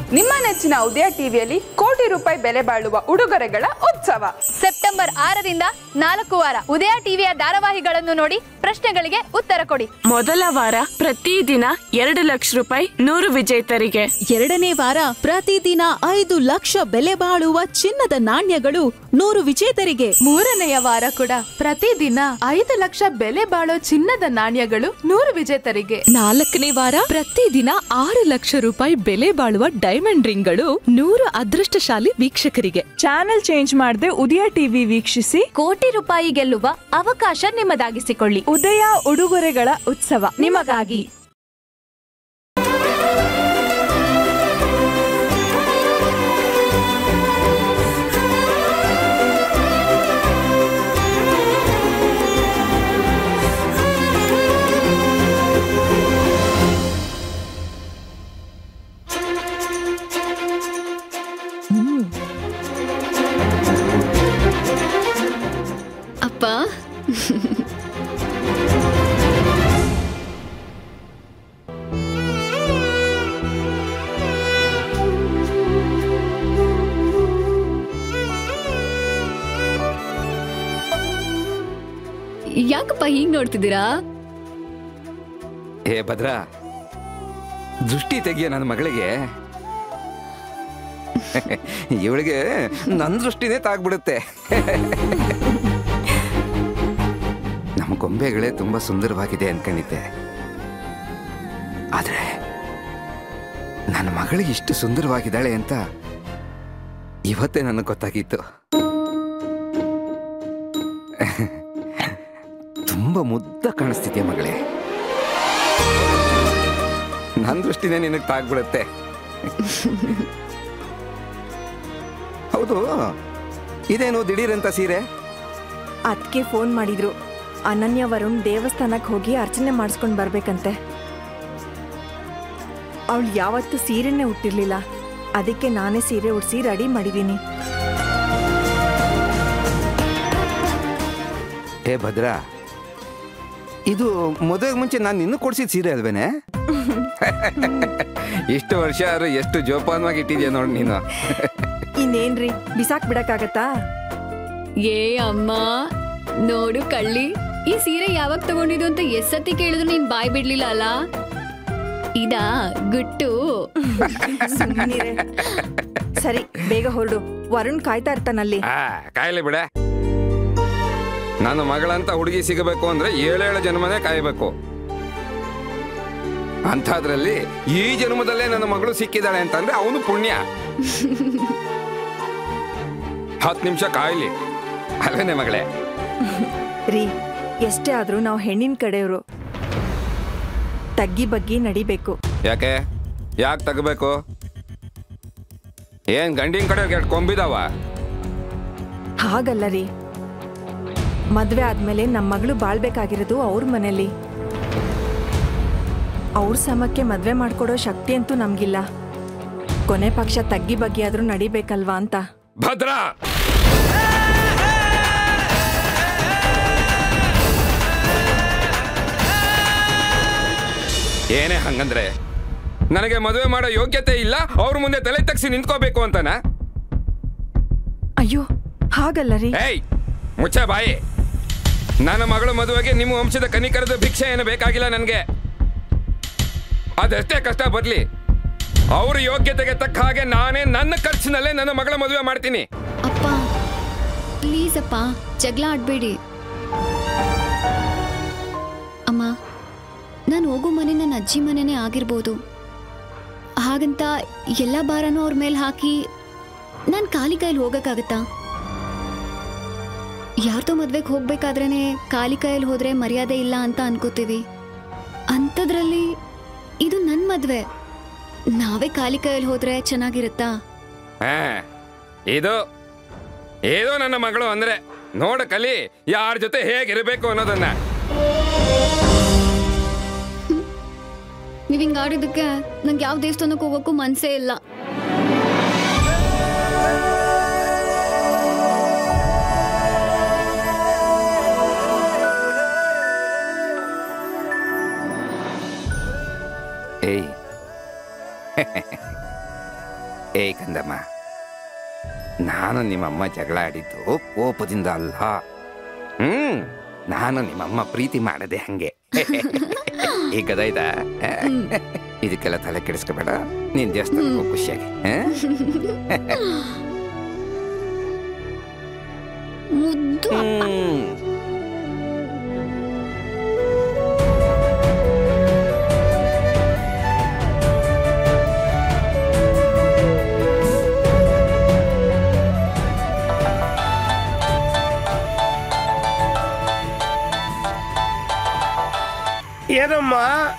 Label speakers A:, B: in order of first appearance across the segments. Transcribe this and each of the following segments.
A: ನಿಮ್ಮ ನೆಚ್ಚಿನ ಉದಯ ಟಿವಿಯಲ್ಲಿ ಕೋಟಿ ರೂಪಾಯಿ ಬೆಲೆ ಬಾಳುವ ಉಡುಗೊರೆಗಳ ಉತ್ಸವ
B: ಸೆಪ್ಟೆಂಬರ್ ಆರರಿಂದ ನಾಲ್ಕು ವಾರ ಉದಯ ಟಿವಿಯ ಧಾರಾವಾಹಿಗಳನ್ನು ನೋಡಿ ಪ್ರಶ್ನೆಗಳಿಗೆ ಉತ್ತರ ಕೊಡಿ
C: ಮೊದಲ ವಾರ ಪ್ರತಿದಿನ ಎರಡು ಲಕ್ಷ ರೂಪಾಯಿ ನೂರು ವಿಜೇತರಿಗೆ
D: ಎರಡನೇ ವಾರ ಪ್ರತಿದಿನ ಐದು ಲಕ್ಷ ಬೆಲೆ ಬಾಳುವ ಚಿನ್ನದ ನಾಣ್ಯಗಳು ನೂರು ವಿಜೇತರಿಗೆ
E: ಮೂರನೆಯ ವಾರ ಕೂಡ ಪ್ರತಿದಿನ ಐದು ಲಕ್ಷ ಬೆಲೆ ಬಾಳೋ ಚಿನ್ನದ ನಾಣ್ಯಗಳು ನೂರು ವಿಜೇತರಿಗೆ
D: ನಾಲ್ಕನೇ ವಾರ ಪ್ರತಿದಿನ ಆರು ಲಕ್ಷ ರೂಪಾಯಿ ಬೆಲೆ ಬಾಳುವ ಡೈಮಂಡ್ ರಿಂಗ್ಗಳು ನೂರು ಅದೃಷ್ಟಶಾಲಿ ವೀಕ್ಷಕರಿಗೆ
F: ಚಾನೆಲ್ ಚೇಂಜ್ ಮಾಡದೆ ಉದಯ ಟಿವಿ ವೀಕ್ಷಿಸಿ
B: ಕೋಟಿ ರೂಪಾಯಿ ಗೆಲ್ಲುವ ಅವಕಾಶ ನಿಮ್ಮದಾಗಿಸಿಕೊಳ್ಳಿ
F: ಉದಯ ಉಡುಗೊರೆಗಳ ಉತ್ಸವ ನಿಮಗಾಗಿ
B: ಅಪ್ಪ ಯಾಕಪ್ಪ ಹೀಗ್ ನೋಡ್ತಿದ್ದೀರಾ
G: ಏ ಭದ್ರಾ ದೃಷ್ಟಿ ತೆಗಿಯ ನನ್ನ ಮಗಳಿಗೆ ಇವಳಿಗೆ ನನ್ನ ದೃಷ್ಟಿನೇ ತಾಗ್ಬಿಡುತ್ತೆ ನಮ್ಮ ಗೊಂಬೆಗಳೇ ತುಂಬಾ ಸುಂದರವಾಗಿದೆ ಅನ್ಕೊಂಡಿದ್ದೆ ಆದ್ರೆ ನನ್ನ ಮಗಳಿಗೆ ಇಷ್ಟು ಸುಂದರವಾಗಿದ್ದಾಳೆ ಅಂತ ಇವತ್ತೇ ನನಗೆ ಗೊತ್ತಾಗಿತ್ತು ತುಂಬಾ ಮುದ್ದ ಕಾಣಿಸ್ತಿದ್ಯಾ ಮಗಳೇ ನನ್ನ ದೃಷ್ಟಿನೇ ನಿನಗೆ ತಾಗ್ಬಿಡುತ್ತೆ ಹೌದು ಇದೇನು ದಿಢೀರಂತ ಸೀರೆ
H: ಅದಕ್ಕೆ ಫೋನ್ ಮಾಡಿದ್ರು ಅನನ್ಯ ವರುಣ್ ದೇವಸ್ಥಾನಕ್ಕೆ ಹೋಗಿ ಅರ್ಚನೆ ಮಾಡಿಸ್ಕೊಂಡು ಬರ್ಬೇಕಂತೆ ಅವಳು ಯಾವತ್ತೂ ಸೀರೆನೇ ಉಟ್ಟಿರ್ಲಿಲ್ಲ ಅದಕ್ಕೆ ನಾನೇ ಸೀರೆ ಉಡ್ಸಿ ರೆಡಿ ಮಾಡಿದ್ದೀನಿ
G: ಏ ಭದ್ರಾ ಇದು ಮದುವೆಗೆ ಮುಂಚೆ ನಾನು ಇನ್ನೂ ಕೊಡ್ಸಿದ ಸೀರೆ ಅಲ್ವೇನೆ ಇಷ್ಟು ವರ್ಷ ಆದ್ರೂ ಎಷ್ಟು ಜೋಪಾನವಾಗಿ ಇಟ್ಟಿದ್ಯಾ ನೋಡಿ ನೀನು
H: ಇನ್ನೇನ್ರಿ ಬಿಸಾಕ್ ಬಿಡಕ್ಕಾಗತ್ತಾ
B: ಏ ಅಮ್ಮ ನೋಡು ಕಳ್ಳಿ ಈ ಸೀರೆ ಯಾವಾಗ ತಗೊಂಡಿದ್ದು ಅಂತ ಎಸ್ಸತಿ ಕೇಳಿದ್ರು ನೀನ್ ಬಾಯ್ ಬಿಡ್ಲಿಲ್ಲ ಅಲ್ಲ ಇದಾ ಗುಟ್ಟು
H: ಸುಮ್ನಿರೆ. ಸರಿ ಬೇಗ ಹೊರಡು ವರುಣ್ ಕಾಯ್ತಾ ಇರ್ತಾನಲ್ಲಿ
G: ಆ ಕಾಯಿಲೆ ಬಿಡ ನನ್ನ ಮಗಳಂತ ಹುಡುಗಿ ಸಿಗಬೇಕು ಅಂದ್ರೆ ಏಳೇಳು ಜನ್ಮನೇ ಕಾಯಬೇಕು ಅಂಥದ್ರಲ್ಲಿ ಈ ಜನ್ಮದಲ್ಲೇ ನನ್ನ ಮಗಳು ಸಿಕ್ಕಿದ್ದಾಳೆ ಅಂತಂದ್ರೆ ಅವನು ಪುಣ್ಯ ಹತ್ತು ನಿಮಿಷ ಕಾಯ್ಲಿ ಅಲ್ವೇನೆ ಮಗಳೇ
H: ರೀ ಎಷ್ಟೇ ಆದ್ರೂ ನಾವು ಹೆಣ್ಣಿನ ಕಡೆಯವರು ತಗ್ಗಿ ಬಗ್ಗಿ ನಡಿಬೇಕು
G: ಯಾಕೆ ಯಾಕೆ ತಗಬೇಕು ಏನ್ ಗಂಡಿನ ಕಡೆ ಎರಡು ಕೊಂಬಿದಾವ
H: ಹಾಗಲ್ಲ ರೀ ಮದ್ವೆ ಆದ್ಮೇಲೆ ನಮ್ಮ ಮಗಳು ಬಾಳ್ಬೇಕಾಗಿರೋದು ಅವ್ರ ಮನೇಲಿ ಅವ್ರ ಸಮಕ್ಕೆ ಮದ್ವೆ ಮಾಡ್ಕೊಡೋ ಶಕ್ತಿ ಅಂತೂ ನಮ್ಗಿಲ್ಲ ಕೊನೆ ಪಕ್ಷ ತಗ್ಗಿ ಬಗ್ಗೆ ಆದ್ರೂ ನಡಿಬೇಕಲ್ವಾ ಅಂತ
G: ಭದ್ರಾ ಏನೇ ಹಂಗಂದ್ರೆ ನನಗೆ ಮದುವೆ ಮಾಡೋ ಯೋಗ್ಯತೆ ಇಲ್ಲ ಅವ್ರ ಮುಂದೆ ತಲೆ ತಗ್ಸಿ ನಿಂತ್ಕೋಬೇಕು ಅಂತನಾ
H: ಅಯ್ಯೋ ಹಾಗಲ್ಲ ರೀ
G: ಏಯ್ ಮುಚ್ಚ ಬಾಯಿ ನನ್ನ ಮಗಳ ಮದುವೆಗೆ ನಿಮ್ಮ ವಂಶದ ಕನಿಕರದ ಭಿಕ್ಷೆ ಏನು ಬೇಕಾಗಿಲ್ಲ ನನಗೆ ಅದೆಷ್ಟೇ ಕಷ್ಟ ಬರ್ಲಿ ಅವ್ರ ಯೋಗ್ಯತೆಗೆ ತಕ್ಕ ಹಾಗೆ ನಾನೇ ನನ್ನ ಖರ್ಚಿನಲ್ಲೇ ನನ್ನ ಮಗಳ ಮದುವೆ ಮಾಡ್ತೀನಿ
B: ಅಪ್ಪ ಪ್ಲೀಸ್ ಅಪ್ಪ ಜಗಳ ಆಡ್ಬೇಡಿ ಅಮ್ಮ ನಾನು ಹೋಗೋ ಮನೆ ನನ್ನ ಅಜ್ಜಿ ಮನೆನೇ ಆಗಿರ್ಬೋದು ಹಾಗಂತ ಎಲ್ಲ ಭಾರನೂ ಅವ್ರ ಮೇಲೆ ಹಾಕಿ ನಾನು ಖಾಲಿ ಕೈಯಲ್ಲಿ ಹೋಗಕ್ಕಾಗತ್ತಾ ಯಾರ್ದೋ ಮದ್ವೆಗೆ ಹೋಗ್ಬೇಕಾದ್ರೇನೆ ಖಾಲಿ ಕೈಯಲ್ಲಿ ಹೋದ್ರೆ ಮರ್ಯಾದೆ ಇಲ್ಲ ಅಂತ ಅನ್ಕೋತೀವಿ ಅಂಥದ್ರಲ್ಲಿ ಇದು ನನ್ನ ಮದ್ವೆ ನಾವೇ ಖಾಲಿ ಕೈಯಲ್ಲಿ ಹೋದ್ರೆ ಚೆನ್ನಾಗಿರುತ್ತಾ
G: ಹಾ ಇದು ಏದೋ ನನ್ನ ಮಗಳು ಅಂದ್ರೆ ನೋಡ ಕಲಿ ಯಾರ ಜೊತೆ ಹೇಗಿರಬೇಕು ಅನ್ನೋದನ್ನ
B: ನೀವ್ ಹಿಂಗ್ ಆಡಿದ್ದಕ್ಕೆ ನಂಗೆ ಯಾವ ದೇವಸ್ಥಾನಕ್ಕೆ ಹೋಗೋಕ್ಕೂ ಮನ್ಸೇ ಇಲ್ಲ
G: ಏಯ್ ಏ ಕಂದಮ್ಮ ನಾನು ನಿಮ್ಮಮ್ಮ ಜಗಳ ಆಡಿದ್ದು ಕೋಪದಿಂದ ಅಲ್ಲ ಹ್ಮ್ ನಾನು ನಿಮ್ಮಮ್ಮ ಪ್ರೀತಿ ಮಾಡದೆ ಹಂಗೆ ಈಗ ಗದಾಯ್ದ ಇದಕ್ಕೆಲ್ಲ ತಲೆ ಕೆಡಿಸ್ಕೋಬೇಡ ನೀನ್ ದೇವಸ್ಥಾನಕ್ಕೆ ಹೋಗ್ ಖುಷಿಯಾಗಿ ಆ?
B: ಮುದ್ದು
G: ಹ್ಮ್.
I: ಏನಮ್ಮ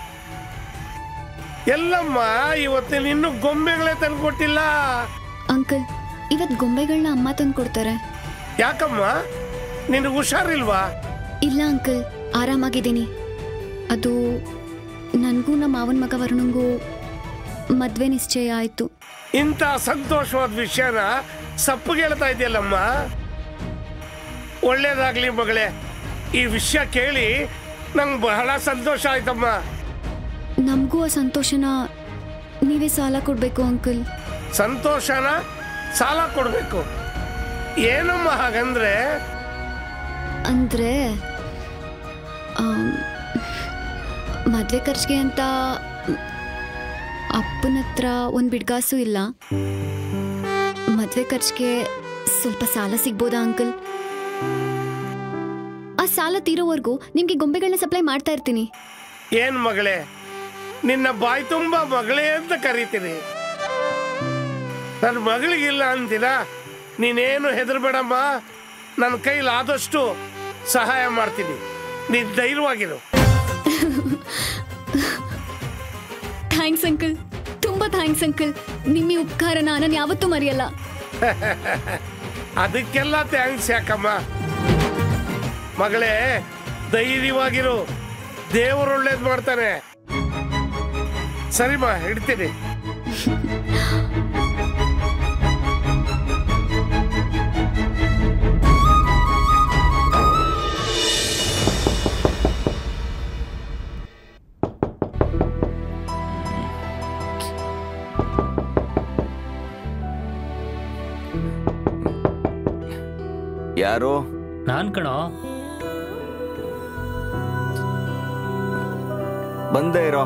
I: ಎಲ್ಲಮ್ಮ ಇವತ್ತಿನ ಇನ್ನೂ ಗೊಂಬೆಗಳೇ ತಂದ್ಕೊಟ್ಟಿಲ್ಲ
B: ಅಂಕಲ್ ಇವತ್ ಗೊಂಬೆಗಳನ್ನ ಅಮ್ಮ ತಂದು ಕೊಡ್ತಾರೆ
I: ಯಾಕಮ್ಮ ನಿನಗೆ ಹುಷಾರಿಲ್ವಾ
B: ಇಲ್ಲ ಅಂಕಲ್ ಆರಾಮಾಗಿದ್ದೀನಿ ಅದು ನನಗೂ ನಮ್ಮ ಮಾವನ ಮಗ ವರುಣಂಗೂ ಮದ್ವೆ ನಿಶ್ಚಯ ಆಯ್ತು
I: ಇಂಥ ಸಂತೋಷವಾದ ವಿಷಯನ ಸಪ್ಪಗೆ ಹೇಳ್ತಾ ಇದೆಯಲ್ಲಮ್ಮ ಒಳ್ಳೇದಾಗ್ಲಿ ಮಗಳೇ ಈ ವಿಷಯ ಕೇಳಿ ನಂಗೆ ಬಹಳ ಸಂತೋಷ ಆಯ್ತಮ್ಮ
B: ನಮಗೂ ಆ ಸಂತೋಷನ ನೀವೇ ಸಾಲ ಕೊಡಬೇಕು ಅಂಕಲ್
I: ಸಂತೋಷನ ಸಾಲ ಕೊಡಬೇಕು ಏನಮ್ಮ ಹಾಗಂದ್ರೆ
B: ಅಂದರೆ ಮದುವೆ ಖರ್ಚಿಗೆ ಅಂತ ಅಪ್ಪನ ಹತ್ರ ಒಂದು ಬಿಡ್ಗಾಸು ಇಲ್ಲ ಮದುವೆ ಖರ್ಚಿಗೆ ಸ್ವಲ್ಪ ಸಾಲ ಸಿಗ್ಬೋದಾ ಅಂಕಲ್ ಆ ಸಾಲ ತೀರೋವರೆಗೂ ನಿಮಗೆ ಗೊಂಬೆಗಳನ್ನ ಸಪ್ಲೈ ಮಾಡ್ತಾ ಇರ್ತೀನಿ
I: ಏನ್ ಮಗಳೇ ನಿನ್ನ ಬಾಯಿ ತುಂಬ ಮಗಳೇ ಅಂತ ಕರಿತೀನಿ ನನ್ನ ಮಗಳಿಗಿಲ್ಲ ಅಂತೀರಾ ನೀನೇನು ಹೆದರ್ಬೇಡಮ್ಮ ನನ್ನ ಕೈಲಾದಷ್ಟು ಸಹಾಯ ಮಾಡ್ತೀನಿ ನೀನ್ ಧೈರ್ಯವಾಗಿರು
B: ಥ್ಯಾಂಕ್ಸ್ ಅಂಕಲ್ ತುಂಬ ಥ್ಯಾಂಕ್ಸ್ ಅಂಕಲ್ ನಿಮ್ಮ ಈ ಉಪಕಾರನ ನಾನು ಯಾವತ್ತೂ ಮರೆಯಲ್ಲ
I: ಅದಕ್ಕೆಲ್ಲ ಥ್ಯಾಂಕ್ಸ್ ಯಾಕಮ್ಮ ಮಗಳೇ ಧೈರ್ಯವಾಗಿರು ದೇವರು ಒಳ್ಳೇದು ಮಾಡ್ತಾನೆ ಸರಿಮಾ ಇಡ್ತೀನಿ
J: ಯಾರು
K: ನಾನ್ ಕಣೋ
J: ಬಂದೇ ಇರೋ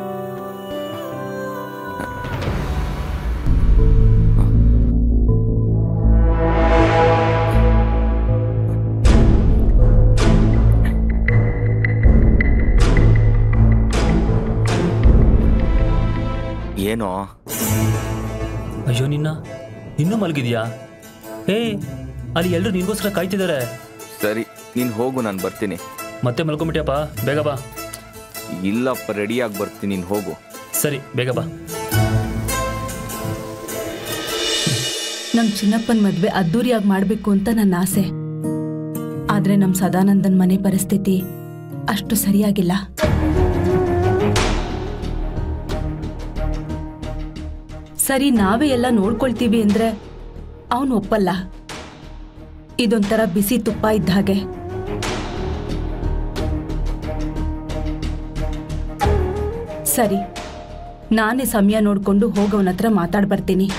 J: ಏನೋ
K: ಅಯ್ಯೋ ನಿನ್ನ ಇನ್ನೂ ಮಲಗಿದ್ಯಾ ಏ ಅಲ್ಲಿ ಎಲ್ಲರೂ ನಿನ್ಗೋಸ್ಕರ ಕಾಯ್ತಿದ್ದಾರೆ
J: ಸರಿ ನೀನ್ ಹೋಗು ನಾನು ಬರ್ತೀನಿ
K: ಮತ್ತೆ ಮಲ್ಕೊಂಬಿಟ್ಯಪ್ಪ ಬೇಗ ಬಾ
J: ಇಲ್ಲಪ್ಪ ರೆಡಿಯಾಗಿ ಬರ್ತೀನಿ ನೀನು ಹೋಗು
K: ಸರಿ ಬೇಗ ಬಾ
L: ನಂಗೆ ಚಿನ್ನಪ್ಪನ ಮದ್ವೆ ಅದ್ದೂರಿಯಾಗಿ ಮಾಡಬೇಕು ಅಂತ ನನ್ನ ಆಸೆ ಆದ್ರೆ ನಮ್ಮ ಸದಾನಂದನ್ ಮನೆ ಪರಿಸ್ಥಿತಿ ಅಷ್ಟು ಸರಿಯಾಗಿಲ್ಲ ಸರಿ ನಾವೇ ಎಲ್ಲ ನೋಡ್ಕೊಳ್ತೀವಿ ಅಂದ್ರೆ ಅವನು ಒಪ್ಪಲ್ಲ ಇದೊಂಥರ ಬಿಸಿ ತುಪ್ಪ ಇದ್ದ ಹಾಗೆ ಸರಿ ನಾನೇ ಸಮಯ ನೋಡ್ಕೊಂಡು ಹೋಗವನ ಹತ್ರ ಮಾತಾಡ್ ಬರ್ತೀನಿ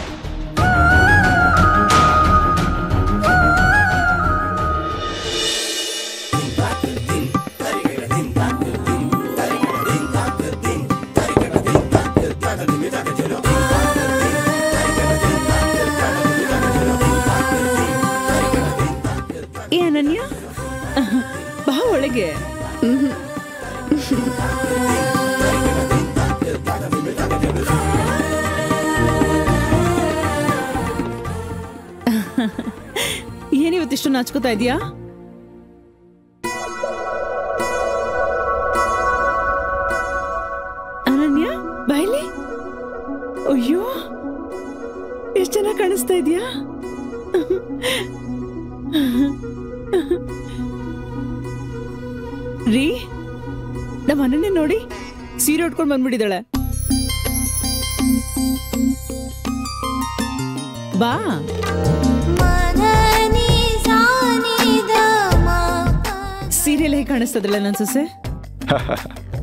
F: ಏ ಅನನ್ಯ ಬಾ ಒಳಗೆ ಏನಿವತ್ತಿಷ್ಟು ನಾಚ್ಕೋತಾ ಇದೀಯಾ ಅನನ್ಯ ಬಾಯ್ಲಿ ಅಯ್ಯೋ ಎಷ್ಟು ಚೆನ್ನಾಗಿ ಕಾಣಿಸ್ತಾ ಇದೆಯಾ ರೀ ನಮ್ಮ ಅನನ್ಯ ನೋಡಿ ಸೀರೆ ಉಟ್ಕೊಂಡು ಬಂದ್ಬಿಟ್ಟಿದ್ದಾಳೆ ಬಾ ಸೀರಿಯಲ್ ಹೇಗೆ ಕಾಣಿಸ್ತದಲ್ಲ ನನ್ನ ಸೊಸೆ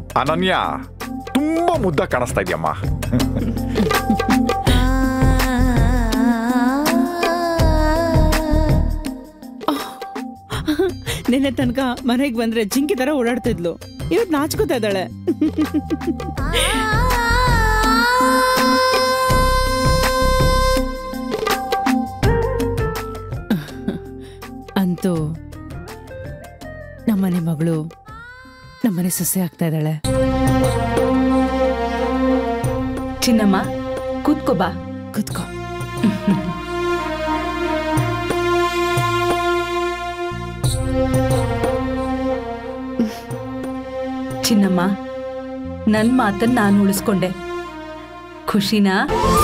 M: ಅನನ್ಯ ತುಂಬಾ ಮುದ್ದ ಕಾಣಿಸ್ತಾ ಇದೆಯಮ್ಮ
F: ನಿನ್ನೆ ತನಕ ಮನೆಗೆ ಬಂದ್ರೆ ಜಿಂಕಿ ತರ ಓಡಾಡ್ತಿದ್ಲು ಇವತ್ ನಾಚ್ಕೋತಾ ಇದ್ದಾಳೆ ಅಂತೂ ನಮ್ಮನೆ ಮಗಳು ನಮ್ಮನೆ ಸೊಸೆ ಆಗ್ತಾ ಇದ್ದಾಳೆ
L: ಚಿನ್ನಮ್ಮ ಕೂತ್ಕೋ ಬಾ
F: ಕೂತ್ಕೋ
L: ಚಿನ್ನಮ್ಮ ನನ್ ಮಾತನ್ನ ನಾನು ಉಳಿಸ್ಕೊಂಡೆ ಖುಷಿನಾ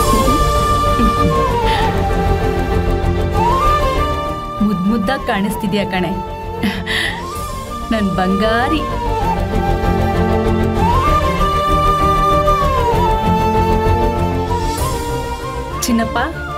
L: ಮುದ್ ಮುದ್ದಾಗ್ ಕಾಣಿಸ್ತಿದ್ಯಾ ಕಣೆ ನನ್ ಬಂಗಾರಿ ಚಿನ್ನಪ್ಪ